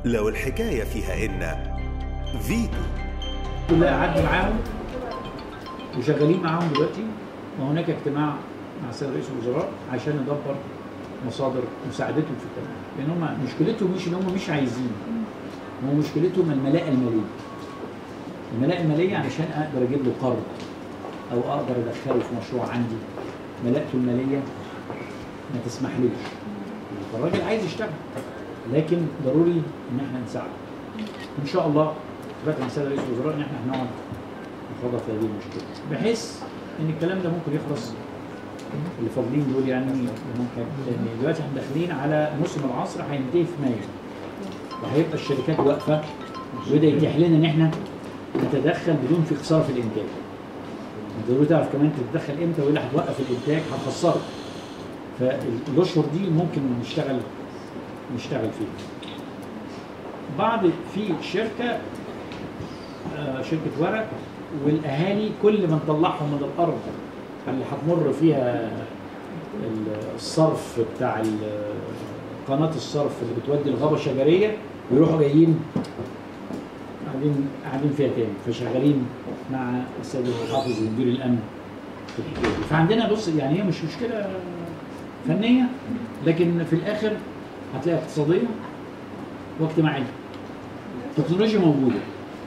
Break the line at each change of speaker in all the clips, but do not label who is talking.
لو الحكاية فيها إن فيتو
كلها قعدنا معاهم وشغالين معاهم دلوقتي وهناك اجتماع مع السيد رئيس الوزراء عشان ندبر مصادر مساعدتهم في التنميه لان هم مشكلتهم مش ان هم مش عايزين هو مشكلتهم الملاءه الماليه الملاءه الماليه علشان اقدر اجيب له قرض او اقدر ادخله في مشروع عندي ملاءته الماليه ما تسمحلوش فالراجل عايز يشتغل لكن ضروري ان احنا نساعده ان شاء الله اتفقنا مع السيد رئيس الوزراء ان احنا هنقعد نتفاوض في هذه المشكله بحيث ان الكلام ده ممكن يخلص اللي فاضلين دول يعني ممكن لان دلوقتي احنا داخلين على موسم العصر هينتهي في مايو وهيبقى الشركات واقفه وده يتيح لنا ان احنا نتدخل بدون في خساره في الانتاج ضروري تعرف كمان تتدخل امتى وايه اللي هتوقف الانتاج هتخسره فالاشهر دي ممكن نشتغل نشتغل فيها بعض في شركه آه، شركه ورق والاهالي كل ما نطلعهم من الارض اللي هتمر فيها ال- الصرف بتاع ال- قناه الصرف اللي بتودي الغابه الشجريه يروحوا جايين قاعدين قاعدين فيها تاني فشغالين مع السيد المحافظ ومدير الامن في الحكايه دي فعندنا بص يعني هي مش مشكله فنيه لكن في الاخر هتلاقيها اقتصاديه واجتماعيه التكنولوجيا موجوده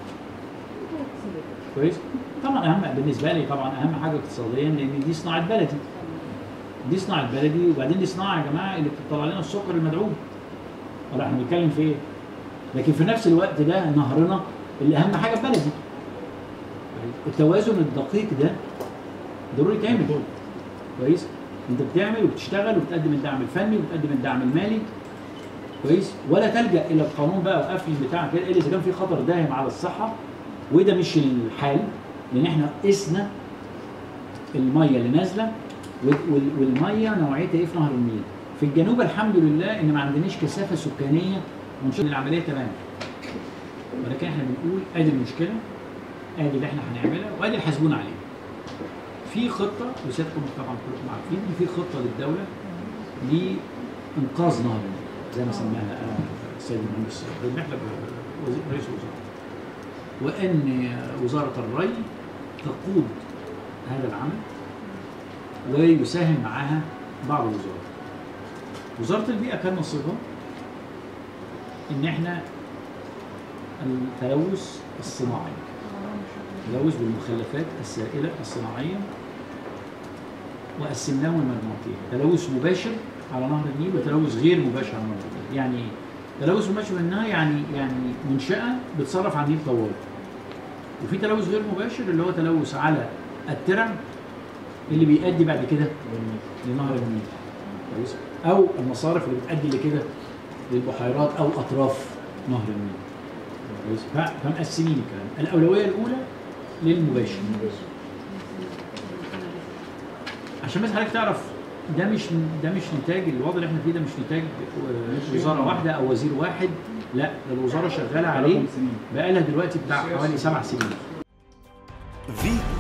كويس طبعا اهم بالنسبه لي طبعا اهم حاجه اقتصاديا لان دي صناعه بلدي دي صناعه بلدي وبعدين دي صناعه يا جماعه اللي بتطلع لنا السكر المدعوم ولا احنا بنتكلم في ايه لكن في نفس الوقت ده نهرنا اللي اهم حاجه بلدي التوازن الدقيق ده ضروري تعمل كويس انت بتعمل وبتشتغل وبتقدم الدعم الفني وبتقدم الدعم المالي كويس ولا تلجا الى القانون بقى وقفل بتاع كده الا اذا كان في خطر داهم على الصحه وده مش الحال لان احنا قسنا الميه اللي نازله وال- وال- والميه نوعيتها ايه في نهر النيل في الجنوب الحمد لله ان ما عندناش كثافه سكانيه ونشوف العمليه تمام ولكن احنا بنقول ادي المشكله ادي اللي احنا هنعملها وادي اللي حاسبونا عليه في خطه وسيادتكم طبعا كلكم عارفين ان في خطه للدوله لانقاذ نهر النيل زي ما سماها آه، السيد المهندس بالنحله وزير رئيس الوزراء وان وزاره الري تقود هذا العمل ويساهم معها بعض الوزارات. وزاره البيئه كان نصيبها ان احنا التلوث الصناعي تلوث بالمخلفات السائله الصناعيه وقسمناه لمجموعتين تلوث مباشر على نهر النيل وتلوث غير مباشر على نهر النيل يعني ايه؟ تلوث مباشر منها يعني يعني منشاه بتصرف على النيل طوال وفي تلوث غير مباشر اللي هو تلوث على الترع اللي بيؤدي بعد كده لنهر النيل كويس او المصارف اللي بتؤدي لكده للبحيرات او اطراف نهر النيل كويس ف- فمقسمين الكلام الاولويه الاولى للمباشر عشان بس حضرتك تعرف ده مش ده مش نتاج الوضع اللي احنا فيه ده مش نتاج آه، وزاره واحده او وزير واحد لا ده الوزاره شغاله عليه بقى لها دلوقتي بتاع حوالي سبع سنين
فيتو